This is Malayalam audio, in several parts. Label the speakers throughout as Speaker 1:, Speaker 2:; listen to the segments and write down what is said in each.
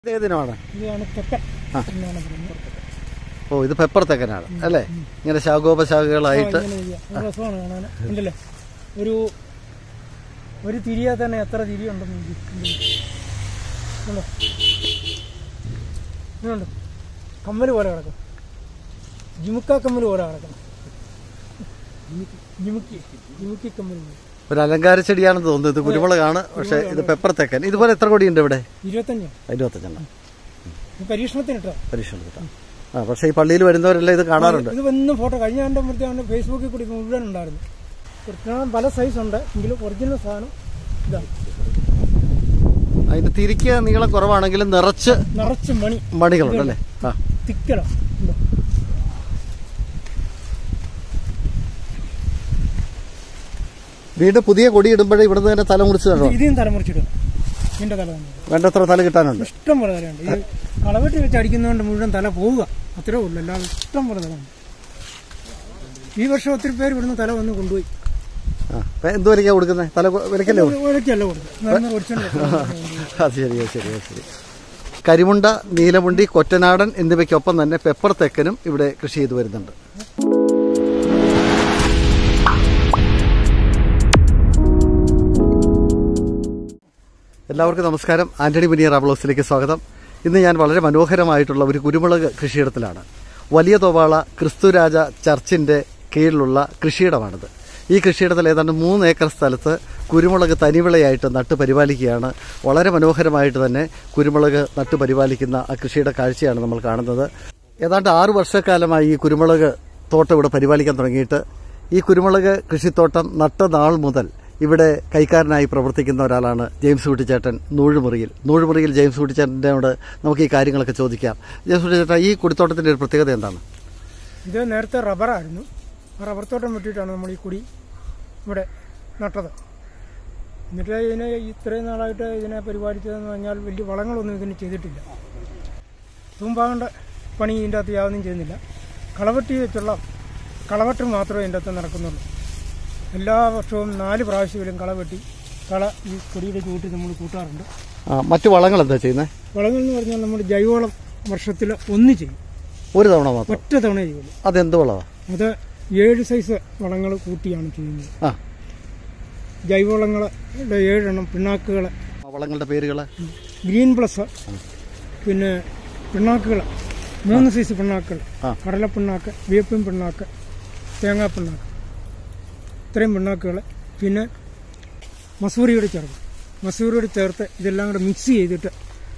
Speaker 1: ഏതിനാണ്
Speaker 2: ഇതാണ് തെക്കൻ എന്നാണ് പറയുന്നത്
Speaker 1: ഓ ഇത് പെപ്പർ തെക്കനാണ് അല്ലേ ഇങ്ങനെ ശാഖോപശാഖകളായിട്ട്
Speaker 2: ഇങ്ങനെ ചെയ്യാം. ഒരു രസമാണ് കാണാൻ ഉണ്ടല്ലേ ഒരു ഒരു തിരിയാൽ തന്നെ എത്ര തിരി ഉണ്ടെന്ന് നോക്കി. ഉണ്ടോ ഇതുണ്ട് കമ്മൽ പോലെ കിടക്കും ജിമുക്ക കമ്മൽ പോലെ കിടക്കണം ജിമുക്കി ജിമുക്കി കമ്മൽ പോലെ
Speaker 1: ഒരു അലങ്കാര ചെടിയാണെന്ന് തോന്നുന്നത് ഇത് കുരുമുളകാണ് പക്ഷെ ഇത് പെപ്പർ തെക്കൻ ഇതുപോലെ എത്ര കൊടിയുണ്ട് ഇവിടെ
Speaker 2: ഇരുപത്തഞ്ചാണ്
Speaker 1: ഇരുപത്തഞ്ചെണ്ണം
Speaker 2: ഇത് പരീക്ഷണത്തിനിട്ടോ
Speaker 1: പരീക്ഷണം ആ പക്ഷെ ഈ പള്ളിയിൽ വരുന്നവരെല്ലാം ഇത് കാണാറുണ്ട്
Speaker 2: ഇത് വന്നും ഫോട്ടോ കഴിഞ്ഞ ആണ്ട് മറ്റേ ഫേസ്ബുക്കിൽ കൂടി മുഴുവൻ ഉണ്ടായിരുന്നു കൃഷ്ണ പല സൈസ് ഉണ്ട് എങ്കിലും ഒറിജിനൽ സാധനം ഇതാണ്
Speaker 1: അതിന്റെ തിരിക്ക് നീളം കുറവാണെങ്കിലും നിറച്ച്
Speaker 2: നിറച്ച് മണി
Speaker 1: മണികളുണ്ടല്ലേ ആ
Speaker 2: തിക്കണം ഉണ്ടോ
Speaker 1: വീണ്ടും പുതിയ കൊടി ഇടുമ്പോഴേ ഇവിടുന്ന് തന്നെ തല മുറിച്ച് തരണോ
Speaker 2: ഇதையும் തലമുറിച്ചിടുക ഇതിന്റെ തല തന്നെ
Speaker 1: വേണ്ടത്ര തല കിട്ടാനുണ്ട്
Speaker 2: ഇഷ്ടം പോലെ തലയുണ്ട് ഇത് കളവെട്ടി വെച്ച് അടിക്കുന്നതുകൊണ്ട് മുഴുവൻ തല പോവുക അത്രേ ഉള്ളൂ അല്ലാതെ ഇഷ്ടം പോലെ തലമുണ്ട് ഈ വർഷം ഒത്തിരി പേര് ഇവിടുന്ന് തല വന്ന് കൊണ്ടുപോയി
Speaker 1: ആ അപ്പൊ എന്ത് വരയ്ക്കാ കൊടുക്കുന്നത് തല വരയ്ക്കല്ലേ
Speaker 2: ഒരക്കല്ല കൊടുക്കും മരുന്ന് ഒടിച്ചോണ്ട്
Speaker 1: അത് ശരി അത് ശരി അത് ശരി കരിമുണ്ട നീലമുണ്ടി കൊറ്റനാടൻ എന്നിവയ്ക്കൊപ്പം തന്നെ പെപ്പർ തെക്കനും ഇവിടെ കൃഷി ചെയ്തു വരുന്നുണ്ട് എല്ലാവർക്കും നമസ്കാരം ആന്റണി മുനിയർ റാബ്ലോസിലേക്ക് സ്വാഗതം ഇന്ന് ഞാൻ വളരെ മനോഹരമായിട്ടുള്ള ഒരു കുരുമുളക് കൃഷിയിടത്തിലാണ് വലിയ തോവാള ക്രിസ്തുരാജ ചർച്ചിന്റെ കീഴിലുള്ള കൃഷിയിടമാണിത് ഈ കൃഷിയിടത്തിൽ ഏതാണ്ട് മൂന്ന് ഏക്കർ സ്ഥലത്ത് കുരുമുളക് തനിവിളയായിട്ട് നട്ട് പരിപാലിക്കുകയാണ് വളരെ മനോഹരമായിട്ട് തന്നെ കുരുമുളക് നട്ട് പരിപാലിക്കുന്ന ആ കൃഷിയുടെ കാഴ്ചയാണ് നമ്മൾ കാണുന്നത് ഏതാണ്ട് ആറു വർഷക്കാലമായി ഈ കുരുമുളക് തോട്ടം ഇവിടെ പരിപാലിക്കാൻ തുടങ്ങിയിട്ട് ഈ കുരുമുളക് കൃഷിത്തോട്ടം നട്ട നാൾ മുതൽ ഇവിടെ കൈക്കാരനായി പ്രവർത്തിക്കുന്ന ഒരാളാണ് ജെയിംസ് കുട്ടിച്ചേട്ടൻ നൂഴുമുറിയിൽ നൂഴുമുറിയിൽ ജെയിംസ് കുട്ടിച്ചേട്ടനോട് നമുക്ക് ഈ കാര്യങ്ങളൊക്കെ ചോദിക്കാം ജെയിംസ് കുട്ടിച്ചേട്ടൻ ഈ കുടിത്തോട്ടത്തിന്റെ ഒരു പ്രത്യേകത എന്താണ്
Speaker 2: ഇത് നേരത്തെ റബ്ബറായിരുന്നു ആ റബ്ബർ തോട്ടം വെട്ടിയിട്ടാണ് നമ്മൾ ഈ കുടി ഇവിടെ നട്ടത് എന്നിട്ട് ഇതിനെ ഇത്രയും നാളായിട്ട് ഇതിനെ പരിപാലിച്ചതെന്ന് പറഞ്ഞാൽ വലിയ വളങ്ങളൊന്നും ഇതിന് ചെയ്തിട്ടില്ല തൂമ്പാകേണ്ട പണി ഇതിൻ്റെ അകത്ത് യാതൊന്നും ചെയ്യുന്നില്ല കളവെട്ടി വെച്ചുള്ള കളവെട്ട് മാത്രമേ ഇതിൻ്റെ അകത്ത് നടക്കുന്നുള്ളൂ എല്ലാ വർഷവും നാല് പ്രാവശ്യമെങ്കിലും കളവെട്ടി കള ഈ കൊടിയുടെ ചൂട്ടിൽ നമ്മൾ കൂട്ടാറുണ്ട്
Speaker 1: ആ, മറ്റു വളങ്ങൾ എന്താ ചെയ്യുന്നത്
Speaker 2: വളങ്ങൾ എന്ന് പറഞ്ഞാൽ നമ്മൾ ജൈവവളം വർഷത്തിൽ ഒന്ന് ചെയ്യും
Speaker 1: ഒരു തവണ മാത്രം
Speaker 2: ഒറ്റ തവണ ചെയ്യുള്ളൂ
Speaker 1: അതെന്ത് വളമാണ്
Speaker 2: അത് ഏഴ് സൈസ് വളങ്ങൾ കൂട്ടിയാണ് ചെയ്യുന്നത്
Speaker 1: ആ
Speaker 2: ജൈവവളങ്ങളുടെ ഏഴെണ്ണം പിണ്ണാക്കുകൾ
Speaker 1: ആ വളങ്ങളുടെ പേരുകൾ
Speaker 2: ഗ്രീൻ പ്ലസ് പിന്നെ പിണ്ണാക്കുകൾ മൂന്ന് സൈസ് പിണ്ണാക്കുകൾ
Speaker 1: ആ.
Speaker 2: കടലപ്പിണ്ണാക്ക് വേപ്പിൻ പിണ്ണാക്ക് തേങ്ങാ പിണ്ണാക്ക് ഇത്രയും പിണ്ണാക്കുകൾ പിന്നെ മസൂരിയോട് ചേർക്കും മസൂരിയോട് ചേർത്ത് ഇതെല്ലാം കൂടെ മിക്സ് ചെയ്തിട്ട്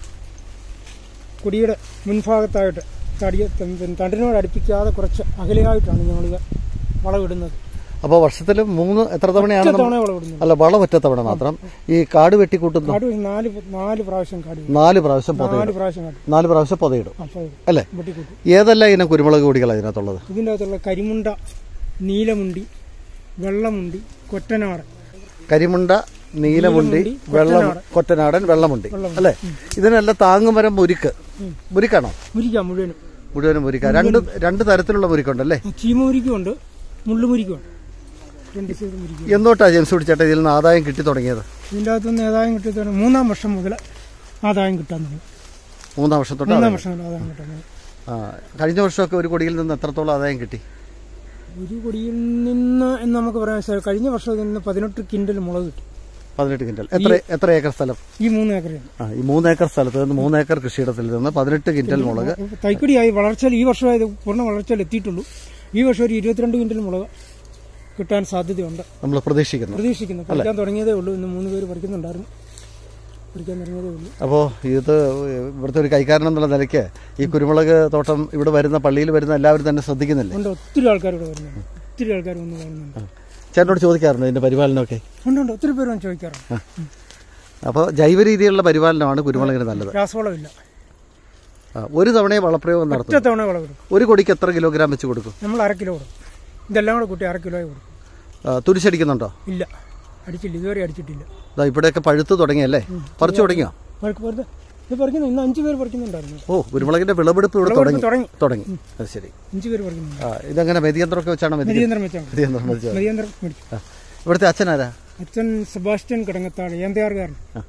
Speaker 2: കൊടിയുടെ മുൻഭാഗത്തായിട്ട് തടിയ തണ്ടിനോട് അടുപ്പിക്കാതെ കുറച്ച് അകലെയായിട്ടാണ് ഞങ്ങളിത് വളമിടുന്നത്
Speaker 1: അപ്പോൾ വർഷത്തിൽ മൂന്ന് എത്ര തവണയാണ്
Speaker 2: ഒറ്റ
Speaker 1: നമ്മൾ
Speaker 2: തവണ വളമിടുന്നത്
Speaker 1: അല്ല വളം ഒറ്റ തവണ മാത്രം ഈ കാട് വെട്ടിക്കൂട്ടുന്നു
Speaker 2: കാട് വെച്ച് നാല് നാല് പ്രാവശ്യം കാട് വെച്ച്.
Speaker 1: നാല് പ്രാവശ്യം പൊതയിടും
Speaker 2: നാല് പ്രാവശ്യം കാട്
Speaker 1: നാല് പ്രാവശ്യം പൊതയിടും
Speaker 2: അപ്പോൾ
Speaker 1: അല്ലേ
Speaker 2: വെട്ടിക്കൂട്ടും
Speaker 1: ഏതെല്ലാം ഇനം കുരുമുളക് പൊടികളാണ് ഇതിനകത്തുള്ളത്
Speaker 2: ഇതിൻ്റെ അകത്തുള്ള കരിമുണ്ട നീലമുണ്ടി വെള്ളമുണ്ടി കൊറ്റനാട്
Speaker 1: കരിമുണ്ട നീലമുണ്ടി
Speaker 2: നീലമുണ്ടി,
Speaker 1: വെള്ളം കൊറ്റനാടൻ വെള്ളമുണ്ടി അല്ലേ ഇതിനെല്ലാം താങ്ങുമരം മുരിക്ക് മുരിക്കാണോ
Speaker 2: മുരിക്കാം മുഴുവനും
Speaker 1: മുഴുവനും മുരിക്ക രണ്ട് രണ്ട് തരത്തിലുള്ള മുരിക്കുണ്ടല്ലേ
Speaker 2: ചീമമുരിക്കും ഉണ്ട് മുള്ളുമുരിക്കും ഉണ്ട് രണ്ട് സൈഡ് മുരിക്കും
Speaker 1: എന്നോട്ടാ ജെയിംസ് പിടിച്ചേട്ടാ ഇതിൽ നിന്ന് ആദായം കിട്ടി തുടങ്ങിയത്
Speaker 2: ഇതിൻ്റെ അകത്തുനിന്ന് ആദായം കിട്ടിയ മൂന്നാം വർഷം മുതൽ ആദായം കിട്ടാൻ തുടങ്ങി
Speaker 1: മൂന്നാം വർഷം തൊട്ട്
Speaker 2: മൂന്നാം
Speaker 1: ആദായം.
Speaker 2: വർഷം മുതൽ ആദായം കിട്ടാൻ തുടങ്ങി
Speaker 1: ആ കഴിഞ്ഞ വർഷമൊക്കെ ഒരു കൊടിയിൽ നിന്ന് എത്രത്തോളം ആദായം കിട്ടി
Speaker 2: ഒരു കൊടിയിൽ നിന്ന് എന്ന് നമുക്ക് പറയാൻ സാധിക്കും കഴിഞ്ഞ വർഷം ഇതിൽ നിന്ന് പതിനെട്ട് കിൻഡൽ മുളക് കിട്ടി
Speaker 1: പതിനെട്ട് കിൻഡൽ എത്ര എത്ര ഏക്കർ സ്ഥലം
Speaker 2: ഈ മൂന്ന് ഏക്കറിന്
Speaker 1: ആ ഈ മൂന്ന് ഏക്കർ സ്ഥലത്ത് നിന്ന് മൂന്ന് ഏക്കർ കൃഷിയിടത്തിൽ നിന്ന് പതിനെട്ട് കിൻഡൽ മുളക്
Speaker 2: തൈക്കടിയായി വളർച്ചയിൽ ഈ വർഷമായത് പൂർണ്ണ വളർച്ചയിൽ എത്തിയിട്ടുള്ളൂ ഈ വർഷം ഒരു ഇരുപത്തിരണ്ട് കിൻഡൽ മുളക് കിട്ടാൻ സാധ്യതയുണ്ട്
Speaker 1: നമ്മൾ പ്രതീക്ഷിക്കുന്നു
Speaker 2: പ്രതീക്ഷിക്കുന്നു പറിക്കാൻ തുടങ്ങിയതേ ഉള്ളൂ ഇന്ന് മൂന്ന് പേര് പറിക്കുന്നുണ്ടായിരുന്നു പറിക്കാൻ തുടങ്ങിയതേ ഉള്ളൂ
Speaker 1: അപ്പോൾ ഇത് ഇവിടുത്തെ ഒരു കൈക്കാരൻ എന്നുള്ള നിലയ്ക്ക് ഈ കുരുമുളക് തോട്ടം ഇവിടെ വരുന്ന പള്ളിയിൽ വരുന്ന എല്ലാവരും തന്നെ ശ്രദ്ധിക്കുന്നില്ലേ
Speaker 2: ഉണ്ട് ഒത്തിരി ആൾക്കാർ ഇവിടെ വരുന്നുണ്ട് ഒത്തിരി ആൾക്കാർ വന്ന് കാണുന്നുണ്ട്
Speaker 1: ചേട്ടനോട് ചോദിക്കാറുണ്ട് ഇതിന്റെ പരിപാലനമൊക്കെ
Speaker 2: ഉണ്ട് ഉണ്ട് ഒത്തിരി പേര് വന്ന് ചോദിക്കാറുണ്ട്
Speaker 1: അപ്പോൾ ജൈവ രീതിയിലുള്ള പരിപാലനമാണ് കുരുമുളകിന് നല്ലത്
Speaker 2: രാസവളമില്ല
Speaker 1: ആ, ഒരു തവണയെ വളപ്രയോഗം നടത്തും
Speaker 2: ഒറ്റ തവണ വിളവെടുക്കും
Speaker 1: ഒരു കൊടിക്ക് എത്ര കിലോഗ്രാം വെച്ച് കൊടുക്കും
Speaker 2: നമ്മൾ അര കിലോ കൊടുക്കും ഇതെല്ലാം കൂടെ കൂട്ടി അര കിലോയെ കൊടുക്കും
Speaker 1: ആ, തുരിശടിക്കുന്നുണ്ടോ
Speaker 2: ഇല്ല അടിച്ചില്ല ഇതുവരെ അടിച്ചിട്ടില്ല
Speaker 1: ദാ ഇവിടെയൊക്കെ പഴുത്ത് തുടങ്ങിയല്ലേ പറിച്ചു തുടങ്ങിയോ
Speaker 2: പഴുക്ക് വെറുതെ ഇത് പറിക്കുന്നു ഇന്ന് അഞ്ച് പേര് പറിക്കുന്നുണ്ടായിരുന്നു
Speaker 1: ഓ കുരുമുളകിന്റെ വിളവെടുപ്പ് ഇവിടെ തുടങ്ങി
Speaker 2: തുടങ്ങി
Speaker 1: തുടങ്ങി അത് ശരി
Speaker 2: അഞ്ച് പേര് പറിക്കുന്നുണ്ട്
Speaker 1: ആ ഇതെങ്ങനെ മെതിയന്ത്രമൊക്കെ വെച്ചാണോ മെതി
Speaker 2: മതിയന്ത്രം വെച്ചാൽ മതി.
Speaker 1: മെതിയന്ത്രം വെച്ചത്
Speaker 2: മതിയന്ത്രം മേടിച്ചു
Speaker 1: ആ. ഇവിടുത്തെ അച്ഛനാരാ
Speaker 2: അച്ഛൻ സെബാസ്റ്റ്യൻ കിടങ്ങത്താട് ഏന്തയാറുകാരൻ
Speaker 1: ആ.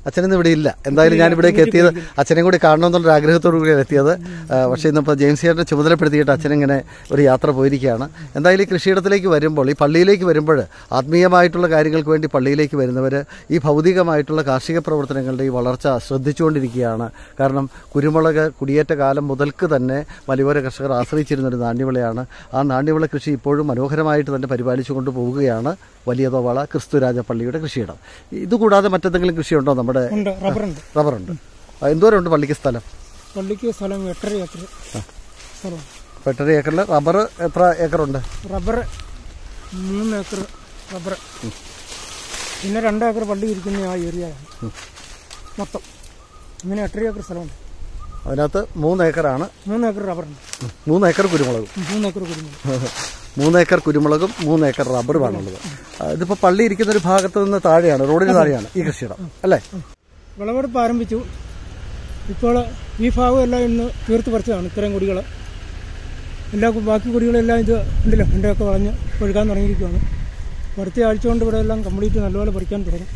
Speaker 1: അച്ഛനിന്ന് ഇവിടെ ഇല്ല എന്തായാലും ഞാൻ ഇവിടേക്ക് എത്തിയത് അച്ഛനെയും കൂടി കാണണമെന്നുള്ള ആഗ്രഹത്തോടു കൂടിയാണ് എത്തിയത് ആ, പക്ഷേ ഇന്നിപ്പോൾ ജെയിംസ് ചേട്ടനെ ചുമതലപ്പെടുത്തിയിട്ട് അച്ഛനിങ്ങനെ ഒരു യാത്ര പോയിരിക്കുകയാണ് എന്തായാലും ഈ കൃഷിയിടത്തിലേക്ക് വരുമ്പോൾ ഈ പള്ളിയിലേക്ക് വരുമ്പോൾ ആത്മീയമായിട്ടുള്ള കാര്യങ്ങൾക്ക് വേണ്ടി പള്ളിയിലേക്ക് വരുന്നവർ ഈ ഭൗതികമായിട്ടുള്ള കാർഷിക പ്രവർത്തനങ്ങളുടെ ഈ വളർച്ച ശ്രദ്ധിച്ചുകൊണ്ടിരിക്കുകയാണ് കാരണം കുരുമുളക് കുടിയേറ്റ കാലം മുതൽക്ക് തന്നെ മലയോര കർഷകർ ആശ്രയിച്ചിരുന്ന ഒരു നാണ്യവിളയാണ് ആ നാണ്യവിള കൃഷി ഇപ്പോഴും മനോഹരമായിട്ട് തന്നെ പരിപാലിച്ചു കൊണ്ടുപോവുകയാണ് വലിയ തോവാള ക്രിസ്തുരാജ പള്ളിയുടെ കൃഷിയിടം ഇതുകൂടാതെ മറ്റെന്തെങ്കിലും കൃഷിയുണ്ടോ നമ്മുടെ
Speaker 2: ഉണ്ട് റബ്ബറുണ്ട്
Speaker 1: റബ്ബറുണ്ട് ആ, എന്തോരമുണ്ട് പള്ളിക്ക് സ്ഥലം
Speaker 2: പള്ളിക്ക് സ്ഥലം എട്ടര ഏക്കർ സ്ഥലം
Speaker 1: അപ്പോൾ എട്ടര ഏക്കറിൽ റബ്ബർ എത്ര ഏക്കറുണ്ട്
Speaker 2: റബ്ബർ മൂന്ന് ഏക്കർ റബ്ബർ പിന്നെ രണ്ട് ഏക്കർ പള്ളി ഇരിക്കുന്ന ആ ഏരിയയാണ് മൊത്തം ഇങ്ങനെ എട്ടര ഏക്കർ സ്ഥലമുണ്ട്
Speaker 1: അതിനകത്ത് മൂന്ന് ഏക്കറാണ്
Speaker 2: മൂന്ന് ഏക്കർ റബ്ബറുണ്ട്
Speaker 1: ഉം, മൂന്ന് ഏക്കർ കുരുമുളകും
Speaker 2: മൂന്ന് ഏക്കർ കുരുമുളക്
Speaker 1: മൂന്ന് ഏക്കർ കുരുമുളകും മൂന്ന് ഏക്കർ റബ്ബറുമാണുള്ളത് ആ, ഇതിപ്പോൾ പള്ളി ഇരിക്കുന്ന ഒരു ഭാഗത്ത് നിന്ന് താഴെയാണ് റോഡിന് താഴെയാണ് ഈ കൃഷിയിടം അല്ലേ
Speaker 2: വിളവെടുപ്പ് ആരംഭിച്ചു ഇപ്പോൾ ഈ ഭാഗം എല്ലാം ഇന്ന് തീർത്ത് പറിച്ചതാണ് ഇത്രയും കൊടികൾ എല്ലാ കു- ബാക്കി കൊടികളെല്ലാം ഇത് ഉണ്ടല്ലോ എൻ്റെയൊക്കെ വളഞ്ഞ് ഒഴുകാൻ തുടങ്ങിയിരിക്കുകയാണ് അടുത്ത ആഴ്ച കൊണ്ട് ഇവിടെ എല്ലാം കംപ്ലീറ്റ് നല്ലപോലെ പറിക്കാൻ തുടങ്ങും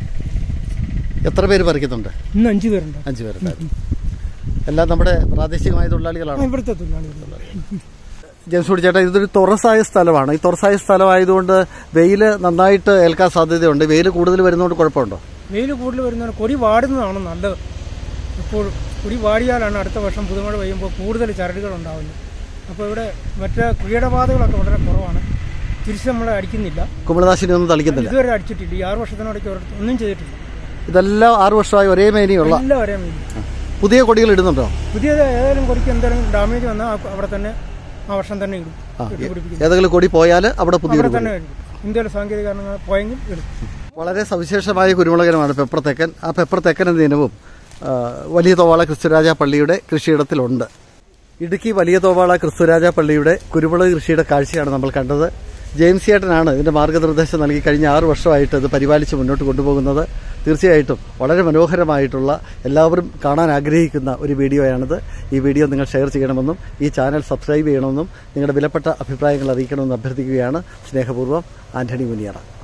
Speaker 1: എത്ര പേര് പറിക്കുന്നുണ്ട്
Speaker 2: ഇന്ന് അഞ്ച് പേരുണ്ട്
Speaker 1: അഞ്ച് പേരുണ്ടായിരുന്നു എല്ലാം നമ്മുടെ പ്രാദേശികമായ
Speaker 2: ആ,
Speaker 1: തൊഴിലാളികളാണ്
Speaker 2: ഇവിടുത്തെ തൊഴിലാളികൾ
Speaker 1: ജെയിംസ് കൂടി ചേട്ടാ ഇതൊരു തുറസായ സ്ഥലമാണ് ഈ തുറസായ സ്ഥലമായതുകൊണ്ട് വെയിൽ നന്നായിട്ട് ഏൽക്കാൻ സാധ്യതയുണ്ട് വെയിൽ കൂടുതൽ വരുന്നതുകൊണ്ട് കുഴപ്പമുണ്ടോ
Speaker 2: വെയിൽ കൂടുതൽ വരുന്നതാണ് കൊടി വാടുന്നതാണ് നല്ലത് എപ്പോഴും കൊടി വാടിയാലാണ് അടുത്ത വർഷം പുതുമഴ പെയ്യുമ്പോൾ കൂടുതൽ ചരടുകൾ ഉണ്ടാവുന്നത് അപ്പോൾ ഇവിടെ മറ്റേ കീടബാധകളൊക്കെ വളരെ കുറവാണ് തിരിച്ച് നമ്മളെ അടിക്കുന്നില്ല
Speaker 1: കുമിളനാശിനി ഒന്നും തളിക്കുന്നില്ല
Speaker 2: ഇതുവരെ അടിച്ചിട്ടില്ല ഈ ആറ് വർഷത്തിനോടൊക്കെ ഒരിടത്ത് ഒന്നും ചെയ്തിട്ടില്ല
Speaker 1: ഇതെല്ലാം ആറു വർഷമായി ഒരേ മേനിയുള്ള
Speaker 2: എല്ലാം ഒരേ മീൻ
Speaker 1: പുതിയ കൊടികൾ ഇടുന്നുണ്ടോ
Speaker 2: പുതിയത് ഏതെങ്കിലും കൊടിക്ക് എന്തെങ്കിലും ഡാമേജ് വന്നാൽ ആ- അവിടെ തന്നെ ആ വർഷം തന്നെ ഇടും കെട്ടിപ്പിടിപ്പിക്കും
Speaker 1: ഏതെങ്കിലും കൊടി പോയാൽ അവിടെ പുതിയൊരു
Speaker 2: അവിടെ തന്നെ ഇടും ഇന്ത്യയിലെ സാങ്കേതിക കാരണങ്ങൾ പോയെങ്കിൽ ഇടും
Speaker 1: വളരെ സവിശേഷമായ കുരുമുളകനമാണ് പെപ്പർ തെക്കൻ ആ പെപ്പർ തെക്കൻ എന്ന ഇനവും ആ, വലിയ തോവാള ക്രിസ്തുരാജ പള്ളിയുടെ കൃഷിയിടത്തിലുണ്ട് ഇടുക്കി വലിയ തോവാള ക്രിസ്തുരാജ പള്ളിയുടെ കുരുമുളക് കൃഷിയുടെ കാഴ്ചയാണ് നമ്മൾ കണ്ടത് ജെയിംസ് ചേട്ടനാണ് ഇതിന്റെ മാർഗനിർദ്ദേശം നൽകി കഴിഞ്ഞ ആറ് വർഷമായിട്ട് ഇത് പരിപാലിച്ച് മുന്നോട്ട് കൊണ്ടുപോകുന്നത് തീർച്ചയായിട്ടും വളരെ മനോഹരമായിട്ടുള്ള എല്ലാവരും കാണാൻ ആഗ്രഹിക്കുന്ന ഒരു വീഡിയോയാണിത് ഈ വീഡിയോ നിങ്ങൾ ഷെയർ ചെയ്യണമെന്നും ഈ ചാനൽ സബ്സ്ക്രൈബ് ചെയ്യണമെന്നും നിങ്ങളുടെ വിലപ്പെട്ട അഭിപ്രായങ്ങൾ അറിയിക്കണമെന്ന് അഭ്യർത്ഥിക്കുകയാണ് സ്നേഹപൂർവ്വം ആന്റണി മുനിയറ